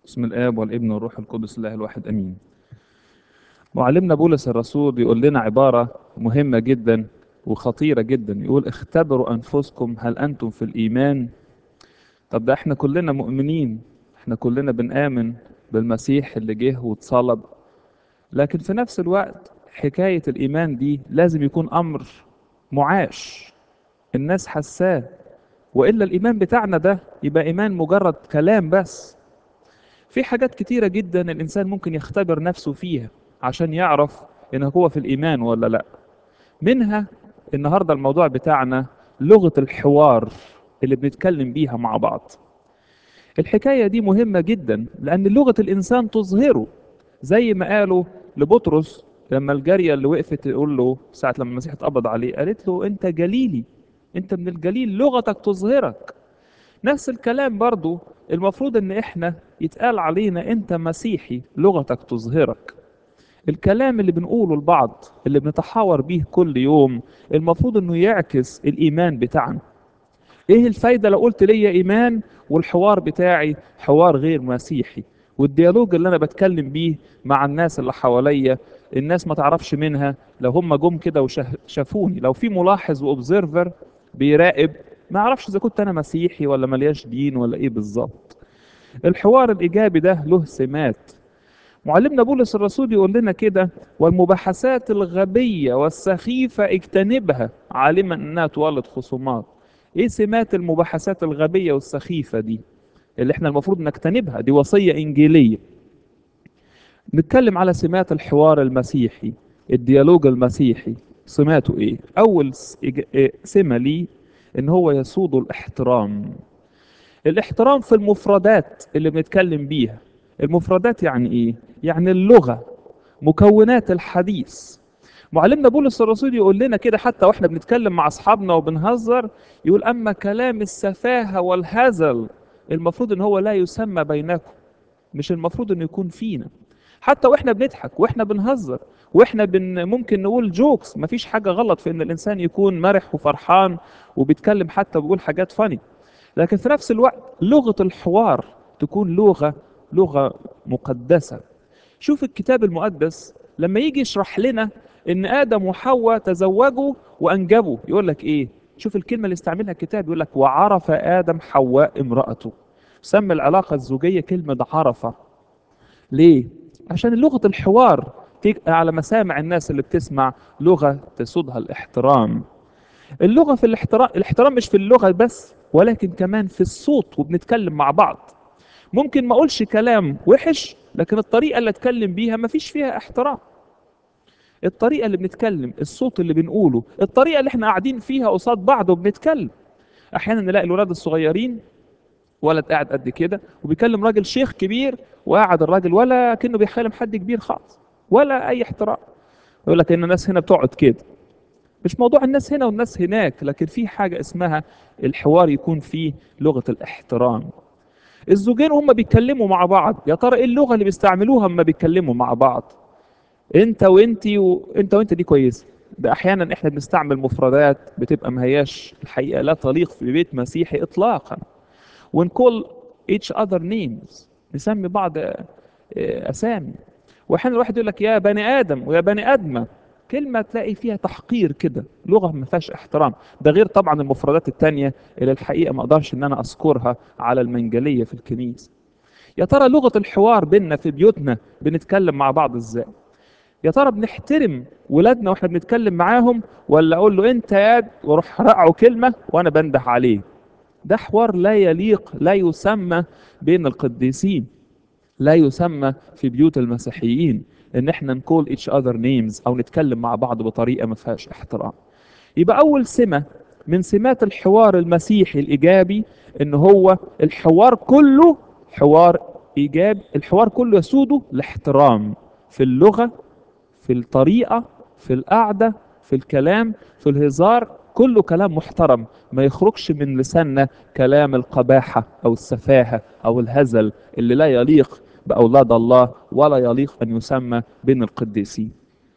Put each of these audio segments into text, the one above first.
بسم الآب والابن والروح القدس الله الواحد أمين معلمنا بولس الرسول يقول لنا عبارة مهمة جدا وخطيرة جدا يقول اختبروا أنفسكم هل أنتم في الإيمان طب ده احنا كلنا مؤمنين احنا كلنا بنآمن بالمسيح اللي جه واتصلب لكن في نفس الوقت حكاية الإيمان دي لازم يكون أمر معاش الناس حساه وإلا الإيمان بتاعنا ده يبقى إيمان مجرد كلام بس في حاجات كتيرة جدا الإنسان ممكن يختبر نفسه فيها عشان يعرف إن هو في الإيمان ولا لأ منها النهاردة الموضوع بتاعنا لغة الحوار اللي بنتكلم بيها مع بعض الحكاية دي مهمة جدا لأن لغة الإنسان تظهره زي ما قالوا لبطرس لما الجارية اللي وقفت تقول له ساعة لما المسيح اتقبض عليه قالت له أنت جليلي أنت من الجليل لغتك تظهرك نفس الكلام برضو المفروض ان احنا يتقال علينا انت مسيحي لغتك تظهرك الكلام اللي بنقوله لبعض اللي بنتحاور بيه كل يوم المفروض انه يعكس الايمان بتاعنا ايه الفايدة لو قلت لي ايمان والحوار بتاعي حوار غير مسيحي والديالوج اللي انا بتكلم بيه مع الناس اللي حواليا الناس ما تعرفش منها لو هم جم كده وشافوني لو في ملاحظ واوبزرفر بيراقب ما اعرفش اذا كنت انا مسيحي ولا ملياش دين ولا ايه بالظبط الحوار الايجابي ده له سمات معلمنا بولس الرسول يقول لنا كده والمباحثات الغبيه والسخيفه اجتنبها عالما انها تولد خصومات ايه سمات المباحثات الغبيه والسخيفه دي اللي احنا المفروض نجتنبها دي وصيه انجيليه نتكلم على سمات الحوار المسيحي الديالوج المسيحي سماته ايه اول سمه ليه ان هو يسود الاحترام الاحترام في المفردات اللي بنتكلم بيها المفردات يعني ايه يعني اللغه مكونات الحديث معلمنا بولس الرسول يقول لنا كده حتى واحنا بنتكلم مع اصحابنا وبنهزر يقول اما كلام السفاهه والهزل المفروض ان هو لا يسمى بينكم مش المفروض انه يكون فينا حتى واحنا بنضحك واحنا بنهزر واحنا بن ممكن نقول جوكس مفيش حاجه غلط في ان الانسان يكون مرح وفرحان وبيتكلم حتى وبيقول حاجات فاني لكن في نفس الوقت لغه الحوار تكون لغه لغه مقدسه شوف الكتاب المقدس لما يجي يشرح لنا ان ادم وحواء تزوجوا وانجبوا يقول لك ايه شوف الكلمه اللي استعملها الكتاب يقول لك وعرف ادم حواء امراته سمى العلاقه الزوجيه كلمه عرفه ليه عشان لغه الحوار على مسامع الناس اللي بتسمع لغه تسودها الاحترام اللغه في الاحترام الاحترام مش في اللغه بس ولكن كمان في الصوت وبنتكلم مع بعض ممكن ما اقولش كلام وحش لكن الطريقه اللي اتكلم بيها ما فيش فيها احترام الطريقه اللي بنتكلم الصوت اللي بنقوله الطريقه اللي احنا قاعدين فيها قصاد بعض وبنتكلم احيانا نلاقي الولاد الصغيرين ولد قاعد قد كده وبيكلم راجل شيخ كبير وقاعد الراجل ولا كانه بيكلم حد كبير خالص ولا اي احترام يقول لك ان الناس هنا بتقعد كده مش موضوع الناس هنا والناس هناك لكن في حاجه اسمها الحوار يكون فيه لغه الاحترام الزوجين هم بيتكلموا مع بعض يا ترى ايه اللغه اللي بيستعملوها اما بيتكلموا مع بعض انت وانتي وانت وانت دي كويسه ده احيانا احنا بنستعمل مفردات بتبقى ما هياش الحقيقه لا تليق في بيت مسيحي اطلاقا ونقول each other names نسمي بعض اسامي واحيانا الواحد يقول لك يا بني ادم ويا بني ادمه كلمه تلاقي فيها تحقير كده لغه ما فيهاش احترام ده غير طبعا المفردات التانية اللي الحقيقه ما اقدرش ان انا اذكرها على المنجليه في الكنيسه يا ترى لغه الحوار بيننا في بيوتنا بنتكلم مع بعض ازاي يا ترى بنحترم ولادنا واحنا بنتكلم معاهم ولا اقول له انت يا واروح رقعه كلمه وانا بنده عليه ده حوار لا يليق لا يسمى بين القديسين لا يسمى في بيوت المسيحيين ان احنا نقول each other names او نتكلم مع بعض بطريقه ما فيهاش احترام يبقى اول سمه من سمات الحوار المسيحي الايجابي ان هو الحوار كله حوار ايجابي الحوار كله يسوده الاحترام في اللغه في الطريقه في القعده في الكلام في الهزار كله كلام محترم ما يخرجش من لساننا كلام القباحة أو السفاهة أو الهزل اللي لا يليق بأولاد الله ولا يليق أن يسمى بين القديسين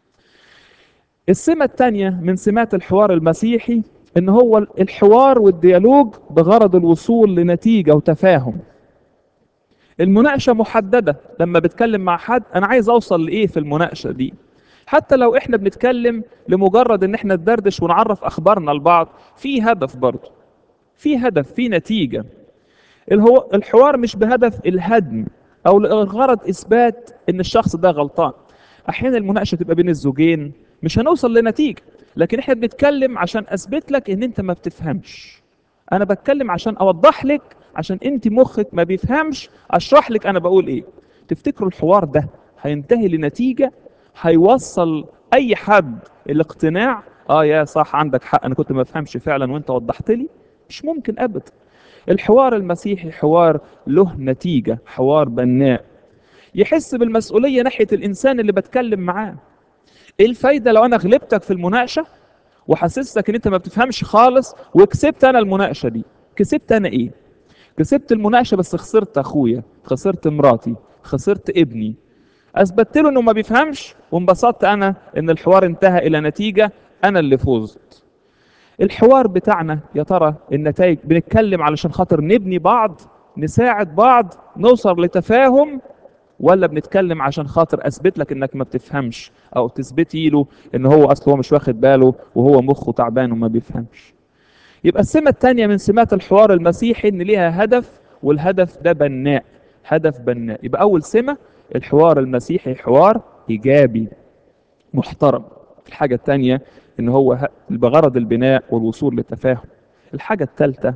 السمة الثانية من سمات الحوار المسيحي ان هو الحوار والديالوج بغرض الوصول لنتيجة وتفاهم المناقشة محددة لما بتكلم مع حد أنا عايز أوصل لإيه في المناقشة دي حتى لو إحنا بنتكلم لمجرد إن إحنا ندردش ونعرف أخبارنا لبعض في هدف برضه في هدف في نتيجة الهو الحوار مش بهدف الهدم أو لغرض إثبات إن الشخص ده غلطان أحيانا المناقشة تبقى بين الزوجين مش هنوصل لنتيجة لكن إحنا بنتكلم عشان أثبت لك إن أنت ما بتفهمش أنا بتكلم عشان أوضح لك عشان انت مخك ما بيفهمش اشرح لك انا بقول ايه تفتكروا الحوار ده هينتهي لنتيجة هيوصل اي حد الاقتناع اه يا صح عندك حق انا كنت ما بفهمش فعلا وانت وضحت لي مش ممكن ابدا الحوار المسيحي حوار له نتيجة حوار بناء يحس بالمسؤولية ناحية الانسان اللي بتكلم معاه ايه الفايدة لو انا غلبتك في المناقشة وحسستك ان انت ما بتفهمش خالص وكسبت انا المناقشة دي كسبت انا ايه كسبت المناقشه بس خسرت اخويا خسرت مراتي خسرت ابني اثبتت له انه ما بيفهمش وانبسطت انا ان الحوار انتهى الى نتيجه انا اللي فزت الحوار بتاعنا يا ترى النتائج بنتكلم علشان خاطر نبني بعض نساعد بعض نوصل لتفاهم ولا بنتكلم عشان خاطر اثبت لك انك ما بتفهمش او تثبتي له ان هو اصلا هو مش واخد باله وهو مخه تعبان وما بيفهمش يبقى السمة الثانية من سمات الحوار المسيحي ان ليها هدف والهدف ده بناء هدف بناء يبقى اول سمة الحوار المسيحي حوار ايجابي محترم الحاجة الثانية ان هو بغرض البناء والوصول للتفاهم الحاجة الثالثة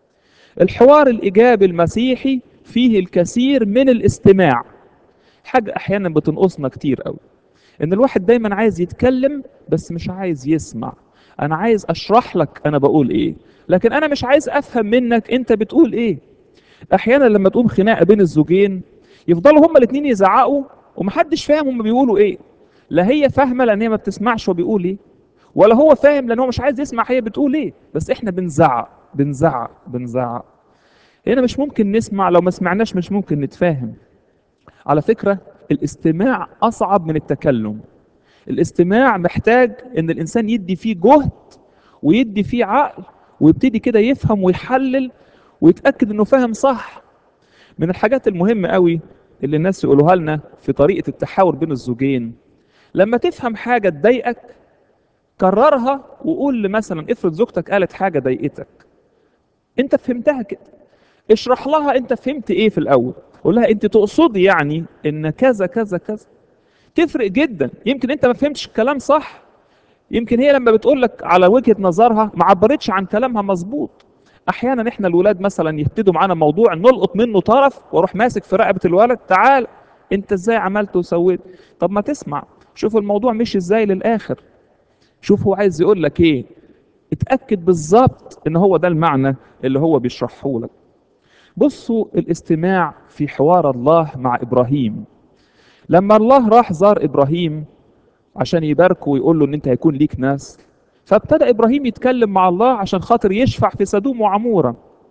الحوار الايجابي المسيحي فيه الكثير من الاستماع حاجة احيانا بتنقصنا كتير قوي ان الواحد دايما عايز يتكلم بس مش عايز يسمع انا عايز اشرح لك انا بقول ايه لكن انا مش عايز افهم منك انت بتقول ايه احيانا لما تقوم خناقه بين الزوجين يفضلوا هما الاثنين يزعقوا ومحدش فاهم هما بيقولوا ايه لا هي فاهمه لان هي ما بتسمعش هو بيقول ايه ولا هو فاهم لان هو مش عايز يسمع هي بتقول ايه بس احنا بنزعق بنزعق بنزعق هنا مش ممكن نسمع لو ما سمعناش مش ممكن نتفاهم على فكره الاستماع اصعب من التكلم الاستماع محتاج ان الانسان يدي فيه جهد ويدي فيه عقل ويبتدي كده يفهم ويحلل ويتاكد انه فاهم صح من الحاجات المهمه قوي اللي الناس يقولوها لنا في طريقه التحاور بين الزوجين لما تفهم حاجه تضايقك كررها وقول مثلا افرض زوجتك قالت حاجه ضايقتك انت فهمتها كده اشرح لها انت فهمت ايه في الاول قول لها انت تقصدي يعني ان كذا كذا كذا تفرق جدا يمكن انت ما فهمتش الكلام صح يمكن هي لما بتقول لك على وجهه نظرها ما عبرتش عن كلامها مظبوط احيانا احنا الولاد مثلا يبتدوا معانا موضوع نلقط منه طرف واروح ماسك في رقبه الولد تعال انت ازاي عملت وسويت طب ما تسمع شوف الموضوع مشي ازاي للاخر شوف هو عايز يقول لك ايه اتاكد بالظبط ان هو ده المعنى اللي هو بيشرحه لك بصوا الاستماع في حوار الله مع ابراهيم لما الله راح زار ابراهيم عشان يباركه ويقول له ان انت هيكون ليك ناس فابتدى ابراهيم يتكلم مع الله عشان خاطر يشفع في سدوم وعموره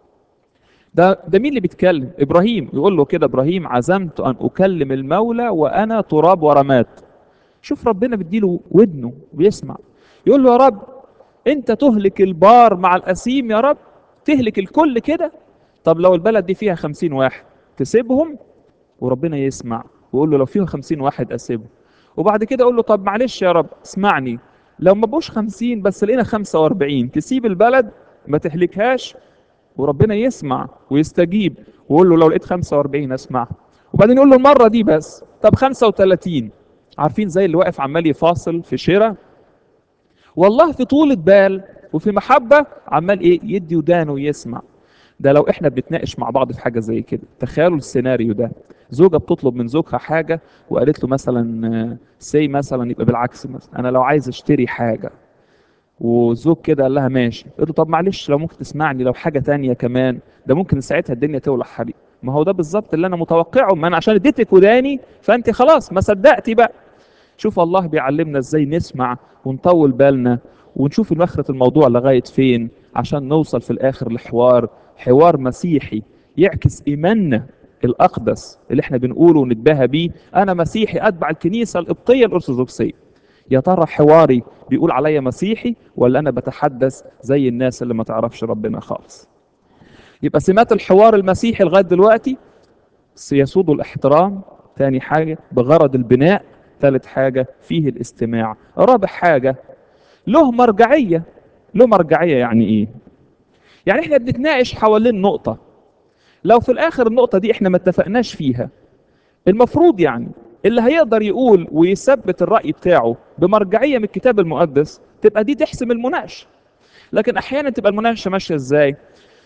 ده ده مين اللي بيتكلم ابراهيم يقول له كده ابراهيم عزمت ان اكلم المولى وانا تراب ورماد شوف ربنا بيديله ودنه ويسمع يقول له يا رب انت تهلك البار مع الاسيم يا رب تهلك الكل كده طب لو البلد دي فيها خمسين واحد تسيبهم وربنا يسمع ويقول له لو فيها خمسين واحد اسيبهم وبعد كده اقول له طب معلش يا رب اسمعني لو ما بقوش خمسين بس لقينا خمسة واربعين تسيب البلد ما تهلكهاش وربنا يسمع ويستجيب ويقول له لو لقيت خمسة واربعين اسمع وبعدين يقول له المرة دي بس طب خمسة وتلاتين عارفين زي اللي واقف عمال يفاصل في شراء والله في طولة بال وفي محبة عمال ايه يدي ودانه ويسمع ده لو احنا بنتناقش مع بعض في حاجة زي كده تخيلوا السيناريو ده زوجة بتطلب من زوجها حاجة وقالت له مثلا سي مثلا يبقى بالعكس مثلا انا لو عايز اشتري حاجة وزوج كده قال لها ماشي قلت له طب معلش لو ممكن تسمعني لو حاجة تانية كمان ده ممكن ساعتها الدنيا تولع حريق ما هو ده بالظبط اللي انا متوقعه ما انا عشان اديتك وداني فانت خلاص ما صدقتي بقى شوف الله بيعلمنا ازاي نسمع ونطول بالنا ونشوف مخرة الموضوع لغاية فين عشان نوصل في الاخر لحوار حوار مسيحي يعكس ايماننا الاقدس اللي احنا بنقوله ونتباهى بيه انا مسيحي اتبع الكنيسة القبطية الارثوذكسية يا ترى حواري بيقول عليا مسيحي ولا انا بتحدث زي الناس اللي ما تعرفش ربنا خالص يبقى سمات الحوار المسيحي لغايه دلوقتي يسود الاحترام ثاني حاجة بغرض البناء ثالث حاجة فيه الاستماع رابع حاجة له مرجعية له مرجعية يعني ايه يعني احنا بنتناقش حوالين نقطة لو في الاخر النقطة دي احنا ما اتفقناش فيها المفروض يعني اللي هيقدر يقول ويثبت الرأي بتاعه بمرجعية من الكتاب المقدس تبقى دي تحسم المناقشة لكن احيانا تبقى المناقشة ماشية ازاي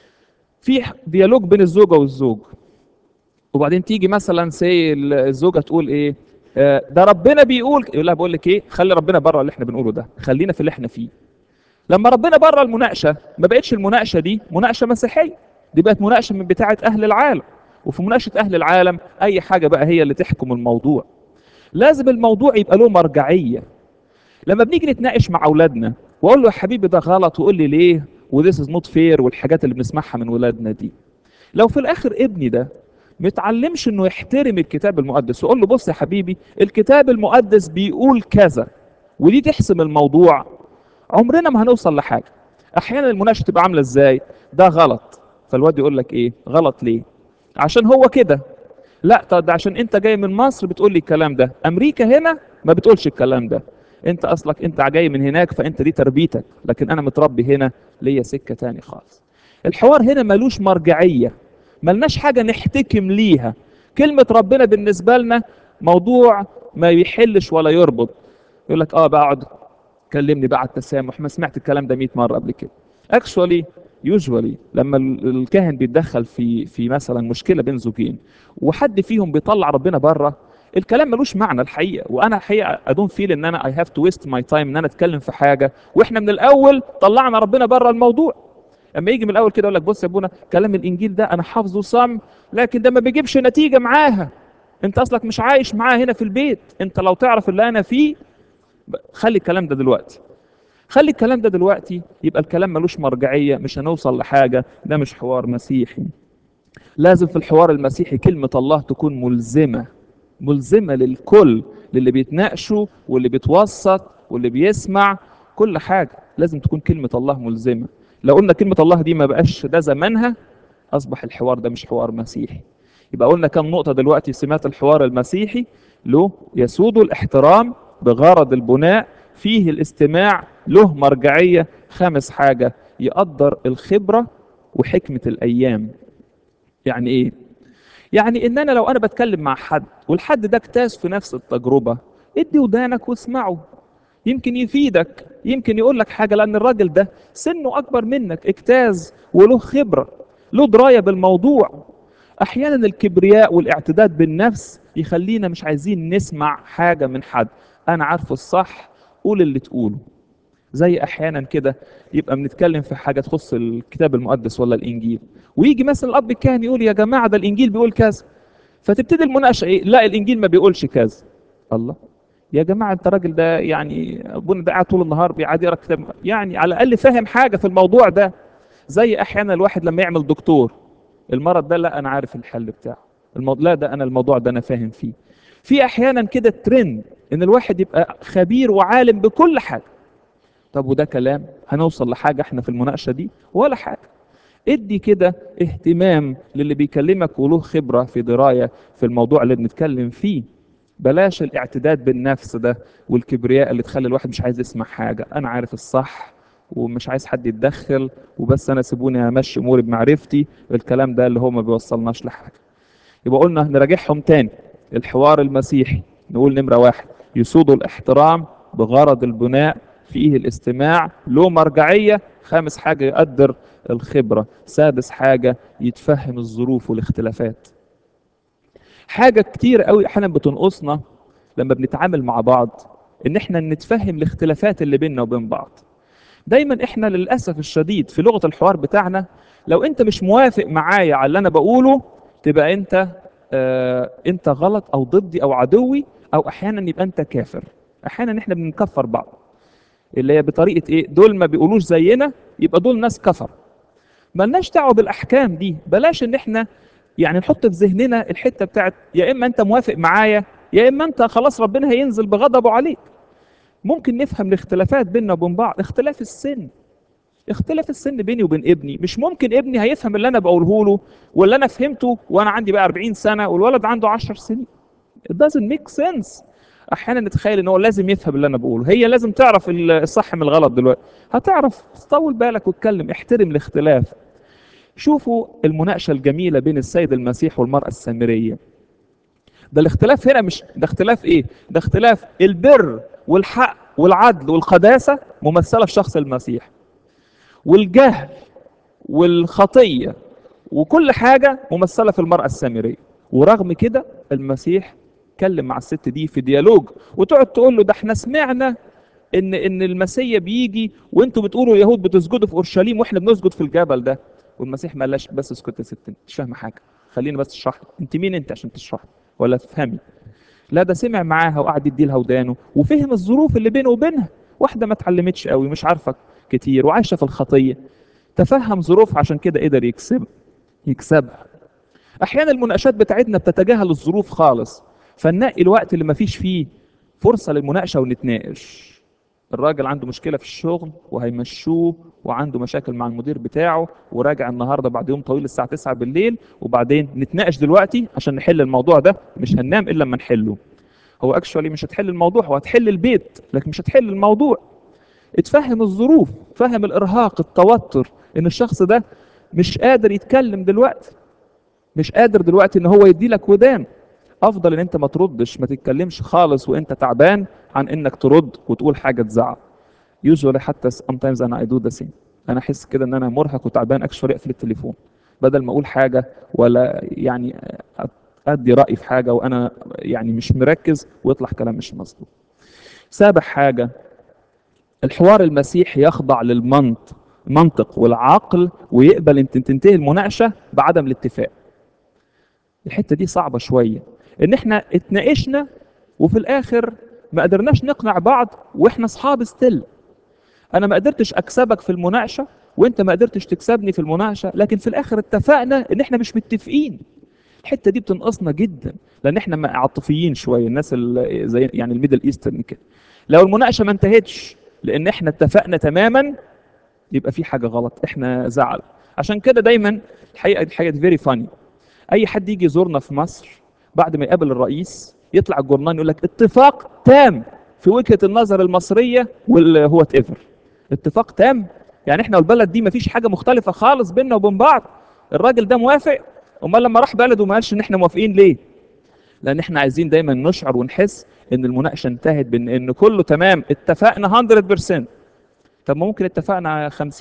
في ديالوج بين الزوجة والزوج وبعدين تيجي مثلا سي الزوجة تقول ايه آه، ده ربنا بيقول يقول لها بقول لك ايه خلي ربنا بره اللي احنا بنقوله ده خلينا في اللي احنا فيه لما ربنا بره المناقشه ما بقتش المناقشه دي مناقشه مسيحيه دي بقت مناقشه من بتاعه اهل العالم وفي مناقشه اهل العالم اي حاجه بقى هي اللي تحكم الموضوع لازم الموضوع يبقى له مرجعيه لما بنيجي نتناقش مع اولادنا واقول له يا حبيبي ده غلط ويقول لي ليه وذيس از نوت فير والحاجات اللي بنسمعها من ولادنا دي لو في الاخر ابني ده متعلمش انه يحترم الكتاب المقدس ويقول له بص يا حبيبي الكتاب المقدس بيقول كذا ودي تحسم الموضوع عمرنا ما هنوصل لحاجه احيانا المناقشه تبقى عامله ازاي ده غلط فالواد يقول لك ايه غلط ليه عشان هو كده لا طب ده عشان انت جاي من مصر بتقول لي الكلام ده امريكا هنا ما بتقولش الكلام ده انت اصلك انت جاي من هناك فانت دي تربيتك لكن انا متربي هنا ليا سكه تاني خالص الحوار هنا ملوش مرجعيه ملناش حاجه نحتكم ليها كلمه ربنا بالنسبه لنا موضوع ما يحلش ولا يربط يقول لك اه بقعد كلمني بقى على التسامح ما سمعت الكلام ده 100 مره قبل كده اكشولي يوجوالي لما ال- الكاهن بيتدخل في في مثلا مشكله بين زوجين وحد فيهم بيطلع ربنا بره الكلام ملوش معنى الحقيقه وانا الحقيقه ادون فيل ان انا اي هاف تو ويست ماي تايم ان انا اتكلم في حاجه واحنا من الاول طلعنا ربنا بره الموضوع اما يجي من الاول كده يقول لك بص يا ابونا كلام الانجيل ده انا حافظه صم لكن ده ما بيجيبش نتيجه معاها انت اصلك مش عايش معاه هنا في البيت انت لو تعرف اللي انا فيه ب- خلي الكلام ده دلوقتي خلي الكلام ده دلوقتي يبقى الكلام ملوش مرجعيه مش هنوصل لحاجه ده مش حوار مسيحي لازم في الحوار المسيحي كلمه الله تكون ملزمه ملزمه للكل للي بيتناقشوا واللي بيتوسط واللي بيسمع كل حاجه لازم تكون كلمه الله ملزمه لو قلنا كلمه الله دي ما بقاش ده زمانها اصبح الحوار ده مش حوار مسيحي يبقى قلنا كم نقطه دلوقتي سمات الحوار المسيحي له يسود الاحترام بغرض البناء فيه الاستماع له مرجعيه خامس حاجه يقدر الخبره وحكمه الايام يعني ايه يعني ان انا لو انا بتكلم مع حد والحد ده اجتاز في نفس التجربه ادي ودانك واسمعه يمكن يفيدك يمكن يقول لك حاجه لان الراجل ده سنه اكبر منك اجتاز وله خبره له درايه بالموضوع احيانا الكبرياء والاعتداد بالنفس يخلينا مش عايزين نسمع حاجه من حد انا عارفه الصح قول اللي تقوله زي احيانا كده يبقى بنتكلم في حاجه تخص الكتاب المقدس ولا الانجيل ويجي مثلا الاب الكاهن يقول يا جماعه ده الانجيل بيقول كذا فتبتدي المناقشه ايه لا الانجيل ما بيقولش كذا الله يا جماعه انت راجل ده يعني ابونا ده قاعد طول النهار بيقعد يقرا كتاب يعني على الاقل فاهم حاجه في الموضوع ده زي احيانا الواحد لما يعمل دكتور المرض ده لا انا عارف الحل بتاعه الموضوع لا ده انا الموضوع ده انا فاهم فيه في احيانا كده ترند ان الواحد يبقى خبير وعالم بكل حاجه طب وده كلام هنوصل لحاجه احنا في المناقشه دي ولا حاجه ادي كده اهتمام للي بيكلمك وله خبره في درايه في الموضوع اللي بنتكلم فيه بلاش الاعتداد بالنفس ده والكبرياء اللي تخلي الواحد مش عايز يسمع حاجه انا عارف الصح ومش عايز حد يتدخل وبس انا سيبوني امشي اموري بمعرفتي الكلام ده اللي هو ما بيوصلناش لحاجه يبقى قلنا نراجعهم تاني الحوار المسيحي نقول نمره واحد يسود الاحترام بغرض البناء فيه الاستماع له مرجعيه خامس حاجه يقدر الخبره سادس حاجه يتفهم الظروف والاختلافات حاجه كتير قوي احيانا بتنقصنا لما بنتعامل مع بعض ان احنا نتفهم الاختلافات اللي بيننا وبين بعض دايما احنا للاسف الشديد في لغه الحوار بتاعنا لو انت مش موافق معايا على اللي انا بقوله تبقى انت آه انت غلط او ضدي او عدوي او احيانا يبقى انت كافر احيانا احنا بنكفر بعض اللي هي بطريقه ايه دول ما بيقولوش زينا يبقى دول ناس كفر ملناش دعوه بالاحكام دي بلاش ان احنا يعني نحط في ذهننا الحته بتاعت يا اما انت موافق معايا يا اما انت خلاص ربنا هينزل بغضبه عليك ممكن نفهم الاختلافات بيننا وبين بعض اختلاف السن اختلاف السن بيني وبين ابني مش ممكن ابني هيفهم اللي انا بقوله له واللي انا فهمته وانا عندي بقى 40 سنه والولد عنده 10 سنين it doesn't make sense احيانا نتخيل ان هو لازم يفهم اللي انا بقوله هي لازم تعرف الصح من الغلط دلوقتي هتعرف طول بالك واتكلم احترم الاختلاف شوفوا المناقشه الجميله بين السيد المسيح والمراه السامريه ده الاختلاف هنا مش ده اختلاف ايه ده اختلاف البر والحق والعدل والقداسه ممثله في شخص المسيح والجهل والخطيه وكل حاجه ممثله في المراه السامريه ورغم كده المسيح اتكلم مع الست دي في ديالوج وتقعد تقول له ده احنا سمعنا ان ان المسيا بيجي وانتوا بتقولوا اليهود بتسجدوا في اورشليم واحنا بنسجد في الجبل ده والمسيح ما قالش بس اسكت يا ست مش فاهمه حاجه خليني بس اشرح لك انت مين انت عشان تشرح ولا تفهمي لا ده سمع معاها وقعد يدي لها ودانه وفهم الظروف اللي بينه وبينها واحده ما اتعلمتش قوي مش عارفه كتير وعايشه في الخطيه تفهم ظروفها عشان كده قدر يكسب يكسبها احيانا المناقشات بتاعتنا بتتجاهل الظروف خالص فنلاقي الوقت اللي ما فيش فيه فرصه للمناقشه ونتناقش الراجل عنده مشكله في الشغل وهيمشوه وعنده مشاكل مع المدير بتاعه وراجع النهارده بعد يوم طويل الساعه 9 بالليل وبعدين نتناقش دلوقتي عشان نحل الموضوع ده مش هننام الا لما نحله هو اكشولي مش هتحل الموضوع هو هتحل البيت لكن مش هتحل الموضوع اتفهم الظروف فهم الارهاق التوتر ان الشخص ده مش قادر يتكلم دلوقتي مش قادر دلوقتي ان هو يدي لك ودان افضل ان انت ما تردش ما تتكلمش خالص وانت تعبان عن انك ترد وتقول حاجه تزعل يوجوالي حتى sometimes انا اي دو ذا سيم انا احس كده ان انا مرهق وتعبان اكشولي اقفل التليفون بدل ما اقول حاجه ولا يعني ادي راي في حاجه وانا يعني مش مركز ويطلع كلام مش مظبوط سابع حاجه الحوار المسيحي يخضع للمنطق المنطق والعقل ويقبل ان تنتهي المناقشه بعدم الاتفاق الحته دي صعبه شويه ان احنا اتناقشنا وفي الاخر ما قدرناش نقنع بعض واحنا اصحاب ستيل انا ما قدرتش اكسبك في المناقشه وانت ما قدرتش تكسبني في المناقشه لكن في الاخر اتفقنا ان احنا مش متفقين الحته دي بتنقصنا جدا لان احنا عاطفيين شويه الناس اللي زي يعني الميدل ايسترن كده لو المناقشه ما انتهتش لان احنا اتفقنا تماما يبقى في حاجه غلط احنا زعل عشان كده دايما الحقيقه دي حاجه فيري فاني اي حد يجي يزورنا في مصر بعد ما يقابل الرئيس يطلع الجورنال يقول لك اتفاق تام في وجهه النظر المصريه والهو ايفر اتفاق تام يعني احنا والبلد دي مفيش حاجه مختلفه خالص بيننا وبين بعض الراجل ده موافق امال لما راح بلده ما قالش ان احنا موافقين ليه لان احنا عايزين دايما نشعر ونحس ان المناقشه انتهت بان ان كله تمام اتفقنا 100% طب ما ممكن اتفقنا 50%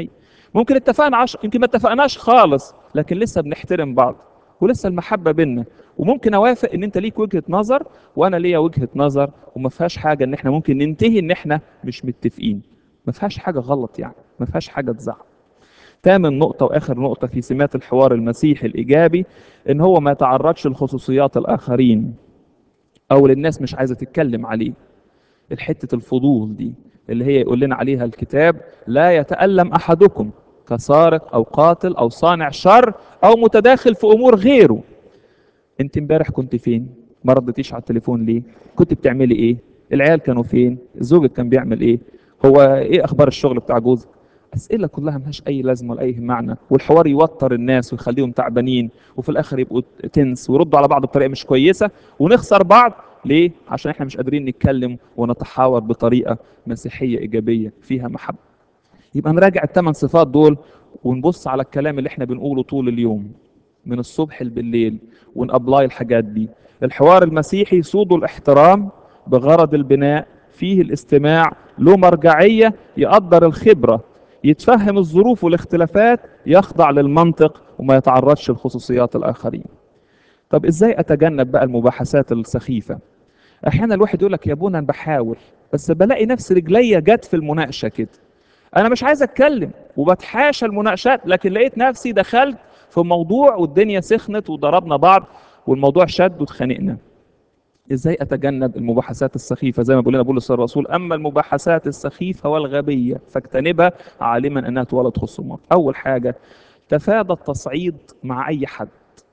ممكن اتفقنا 10 يمكن ما اتفقناش خالص لكن لسه بنحترم بعض ولسه المحبه بينا وممكن اوافق ان انت ليك وجهه نظر وانا ليا وجهه نظر وما فيهاش حاجه ان احنا ممكن ننتهي ان احنا مش متفقين ما فيهاش حاجه غلط يعني ما فيهاش حاجه تزعل ثامن نقطة وآخر نقطة في سمات الحوار المسيحي الإيجابي إن هو ما يتعرضش لخصوصيات الآخرين أو للناس مش عايزة تتكلم عليه الحتة الفضول دي اللي هي يقول لنا عليها الكتاب لا يتألم أحدكم كسارق أو قاتل أو صانع شر أو متداخل في أمور غيره أنت امبارح كنت فين؟ ما ردتيش على التليفون ليه؟ كنت بتعملي إيه؟ العيال كانوا فين؟ زوجك كان بيعمل إيه؟ هو إيه أخبار الشغل بتاع جوزك؟ أسئلة كلها ملهاش أي لازمة ولا أي معنى والحوار يوتر الناس ويخليهم تعبانين وفي الآخر يبقوا تنس ويردوا على بعض بطريقة مش كويسة ونخسر بعض ليه؟ عشان احنا مش قادرين نتكلم ونتحاور بطريقة مسيحية إيجابية فيها محبة يبقى نراجع الثمان صفات دول ونبص على الكلام اللي احنا بنقوله طول اليوم من الصبح بالليل ونابلاي الحاجات دي الحوار المسيحي صوده الاحترام بغرض البناء فيه الاستماع له مرجعية يقدر الخبرة يتفهم الظروف والاختلافات يخضع للمنطق وما يتعرضش لخصوصيات الآخرين طب ازاي اتجنب بقى المباحثات السخيفة احيانا الواحد يقول لك يا ابونا انا بحاول بس بلاقي نفس رجليا جت في المناقشة كده انا مش عايز اتكلم وبتحاشى المناقشات لكن لقيت نفسي دخلت في موضوع والدنيا سخنت وضربنا بعض والموضوع شد واتخانقنا ازاي اتجنب المباحثات السخيفه زي ما بيقول لنا بولس الرسول اما المباحثات السخيفه والغبيه فاجتنبها عالما انها تولد خصومات اول حاجه تفادى التصعيد مع اي حد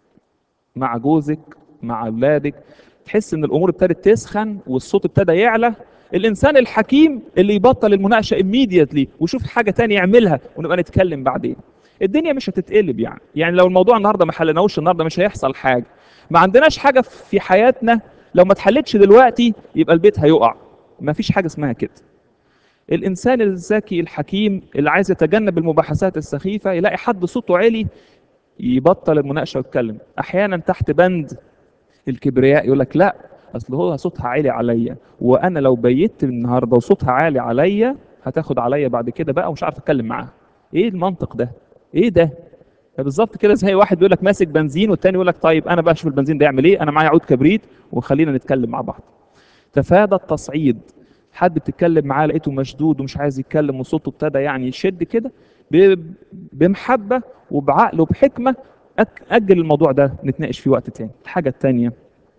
مع جوزك مع اولادك تحس ان الامور ابتدت تسخن والصوت ابتدى يعلى الانسان الحكيم اللي يبطل المناقشه immediately ويشوف حاجه تانية يعملها ونبقى نتكلم بعدين الدنيا مش هتتقلب يعني يعني لو الموضوع النهارده ما حلناهوش النهارده مش هيحصل حاجه ما عندناش حاجه في حياتنا لو ما اتحلتش دلوقتي يبقى البيت هيقع ما فيش حاجه اسمها كده الانسان الذكي الحكيم اللي عايز يتجنب المباحثات السخيفه يلاقي حد صوته عالي يبطل المناقشه ويتكلم احيانا تحت بند الكبرياء يقول لك لا اصل هو صوتها عالي عليا وانا لو بيت النهارده وصوتها عالي عليا هتاخد عليا بعد كده بقى ومش عارف اتكلم معاها ايه المنطق ده ايه ده بالظبط كده زي واحد بيقول لك ماسك بنزين والتاني يقول لك طيب انا بقى اشوف البنزين ده يعمل ايه انا معايا عود كبريت وخلينا نتكلم مع بعض تفادى التصعيد حد بتتكلم معاه لقيته مشدود ومش عايز يتكلم وصوته ابتدى يعني يشد كده ب- بمحبه وبعقل وبحكمه أك- اجل الموضوع ده نتناقش فيه وقت تاني الحاجه التانيه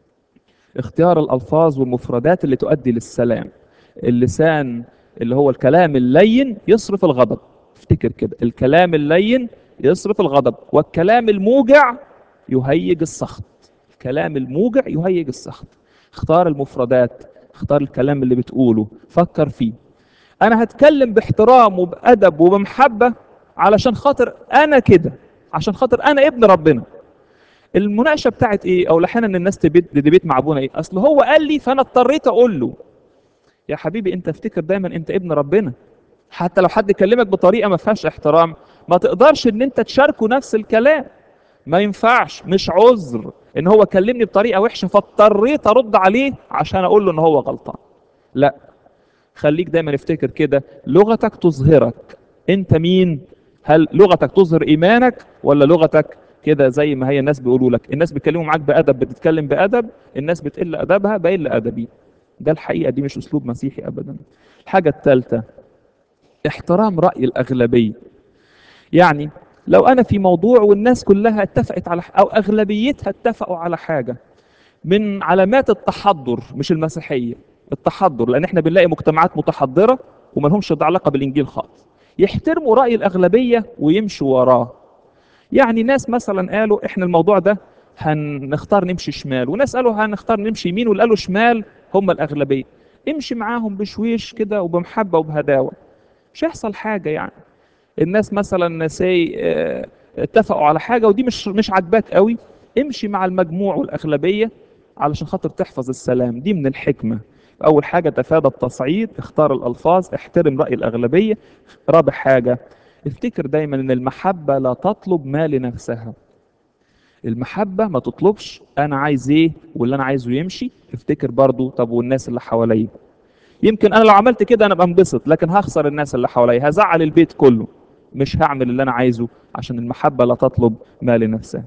اختيار الالفاظ والمفردات اللي تؤدي للسلام اللسان اللي هو الكلام اللين يصرف الغضب افتكر كده الكلام اللين يصرف الغضب والكلام الموجع يهيج السخط الكلام الموجع يهيج السخط اختار المفردات اختار الكلام اللي بتقوله فكر فيه انا هتكلم باحترام وبادب وبمحبه علشان خاطر انا كده عشان خاطر انا ابن ربنا المناقشه بتاعت ايه او احيانا الناس تبيت ديبيت مع ابونا ايه اصل هو قال لي فانا اضطريت اقول له يا حبيبي انت افتكر دايما انت ابن ربنا حتى لو حد كلمك بطريقه ما فيهاش احترام ما تقدرش ان انت تشاركه نفس الكلام ما ينفعش مش عذر ان هو كلمني بطريقه وحشه فاضطريت ارد عليه عشان اقول له ان هو غلطان لا خليك دايما افتكر كده لغتك تظهرك انت مين هل لغتك تظهر ايمانك ولا لغتك كده زي ما هي الناس بيقولوا لك الناس بيتكلموا معاك بادب بتتكلم بادب الناس بتقل ادبها باين ادبي ده الحقيقه دي مش اسلوب مسيحي ابدا الحاجه الثالثه احترام راي الاغلبيه يعني لو انا في موضوع والناس كلها اتفقت على او اغلبيتها اتفقوا على حاجه من علامات التحضر مش المسيحيه التحضر لان احنا بنلاقي مجتمعات متحضره وما لهمش علاقه بالانجيل خالص يحترموا راي الاغلبيه ويمشوا وراه يعني ناس مثلا قالوا احنا الموضوع ده هنختار نمشي شمال وناس قالوا هنختار نمشي يمين واللي قالوا شمال هم الاغلبيه امشي معاهم بشويش كده وبمحبه وبهداوه مش هيحصل حاجه يعني الناس مثلا سي اتفقوا على حاجه ودي مش مش عاجباك قوي امشي مع المجموع والاغلبيه علشان خاطر تحفظ السلام دي من الحكمه اول حاجه تفادى التصعيد اختار الالفاظ احترم راي الاغلبيه رابع حاجه افتكر دايما ان المحبه لا تطلب ما لنفسها المحبه ما تطلبش انا عايز ايه واللي انا عايزه يمشي افتكر برضو طب والناس اللي حواليا يمكن انا لو عملت كده انا بنبسط لكن هخسر الناس اللي حواليا هزعل البيت كله مش هعمل اللي انا عايزه عشان المحبه لا تطلب ما لنفسها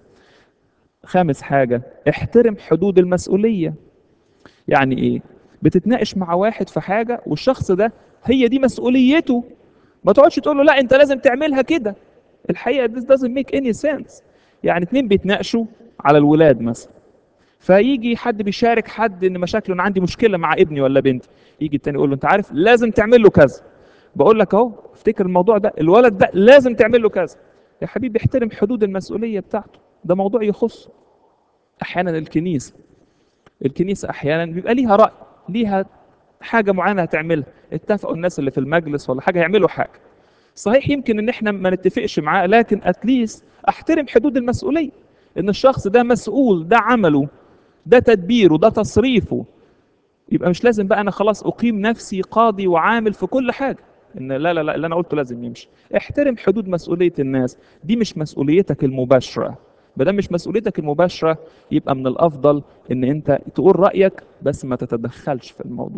خامس حاجه احترم حدود المسؤوليه يعني ايه بتتناقش مع واحد في حاجه والشخص ده هي دي مسؤوليته ما تقعدش تقول له لا انت لازم تعملها كده الحقيقه this doesn't make any sense يعني اتنين بيتناقشوا على الولاد مثلا فيجي حد بيشارك حد ان مشاكله انا عندي مشكله مع ابني ولا بنتي يجي التاني يقول له انت عارف لازم تعمل له كذا بقول لك اهو افتكر الموضوع ده الولد ده لازم تعمل له كذا يا حبيبي احترم حدود المسؤوليه بتاعته ده موضوع يخصه احيانا الكنيسه الكنيسه احيانا بيبقى ليها راي ليها حاجه معينه هتعملها اتفقوا الناس اللي في المجلس ولا حاجه يعملوا حاجه صحيح يمكن ان احنا ما نتفقش معاه لكن اتليست احترم حدود المسؤوليه ان الشخص ده مسؤول ده عمله ده تدبيره ده تصريفه يبقى مش لازم بقى انا خلاص اقيم نفسي قاضي وعامل في كل حاجه ان لا لا لا اللي انا قلته لازم يمشي احترم حدود مسؤوليه الناس دي مش مسؤوليتك المباشره ما دام مش مسؤوليتك المباشره يبقى من الافضل ان انت تقول رايك بس ما تتدخلش في الموضوع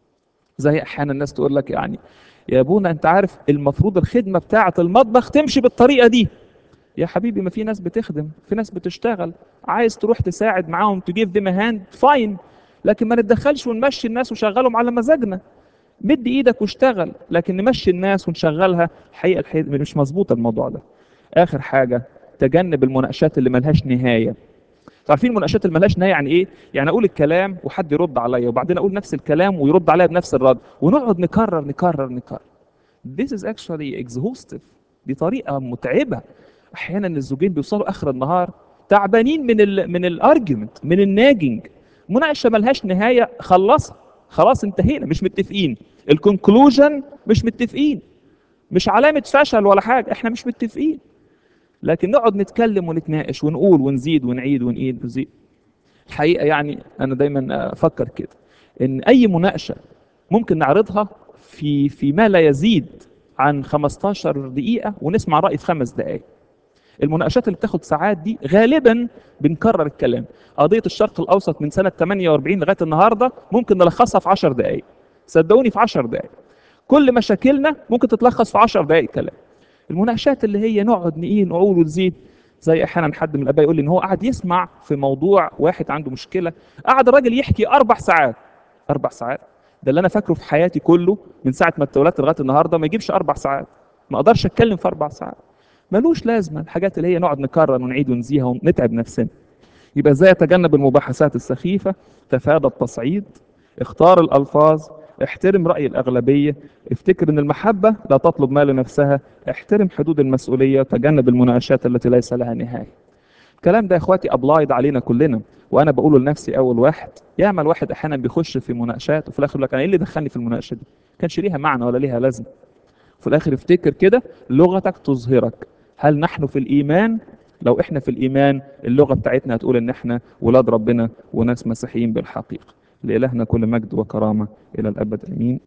زي احيانا الناس تقول لك يعني يا ابونا انت عارف المفروض الخدمه بتاعه المطبخ تمشي بالطريقه دي يا حبيبي ما في ناس بتخدم في ناس بتشتغل عايز تروح تساعد معاهم تجيب ديم هاند فاين لكن ما نتدخلش ونمشي الناس وشغلهم على مزاجنا مد ايدك واشتغل لكن نمشي الناس ونشغلها الحقيقه الحقيقة مش مظبوط الموضوع ده اخر حاجه تجنب المناقشات اللي ملهاش نهايه عارفين المناقشات اللي ملهاش نهايه يعني ايه يعني اقول الكلام وحد يرد عليا وبعدين اقول نفس الكلام ويرد عليا بنفس الرد ونقعد نكرر نكرر نكرر This is actually exhaustive دي طريقه متعبه احيانا الزوجين بيوصلوا اخر النهار تعبانين من ال من الارجيومنت من الناجنج مناقشه ملهاش نهايه خلصها خلاص انتهينا مش متفقين الكونكلوجن مش متفقين مش علامة فشل ولا حاجة احنا مش متفقين لكن نقعد نتكلم ونتناقش ونقول ونزيد ونعيد ونعيد ونزيد الحقيقة يعني أنا دايما أفكر كده إن أي مناقشة ممكن نعرضها في في ما لا يزيد عن 15 دقيقة ونسمع رأي في خمس دقائق المناقشات اللي بتاخد ساعات دي غالبا بنكرر الكلام قضية الشرق الأوسط من سنة 48 لغاية النهاردة ممكن نلخصها في 10 دقائق صدقوني في 10 دقائق كل مشاكلنا ممكن تتلخص في 10 دقائق كلام المناقشات اللي هي نقعد نقيل نقول ونزيد زي احيانا حد من الاباء يقول لي ان هو قاعد يسمع في موضوع واحد عنده مشكله قعد الراجل يحكي اربع ساعات اربع ساعات ده اللي انا فاكره في حياتي كله من ساعه ما اتولدت لغايه النهارده ما يجيبش اربع ساعات ما اقدرش اتكلم في اربع ساعات ملوش لازمه الحاجات اللي هي نقعد نكرر ونعيد ونزيها ونتعب نفسنا يبقى ازاي اتجنب المباحثات السخيفه تفادى التصعيد اختار الالفاظ احترم رأي الأغلبية افتكر أن المحبة لا تطلب ما لنفسها احترم حدود المسؤولية وتجنب المناقشات التي ليس لها نهاية الكلام ده يا اخواتي ابلايد علينا كلنا وانا بقوله لنفسي اول واحد يعمل واحد احيانا بيخش في مناقشات وفي الاخر يقول لك انا ايه اللي دخلني في المناقشه دي كانش ليها معنى ولا ليها لازمه في الاخر افتكر كده لغتك تظهرك هل نحن في الايمان لو احنا في الايمان اللغه بتاعتنا هتقول ان احنا ولاد ربنا وناس مسيحيين بالحقيقه لالهنا كل مجد وكرامه الى الابد امين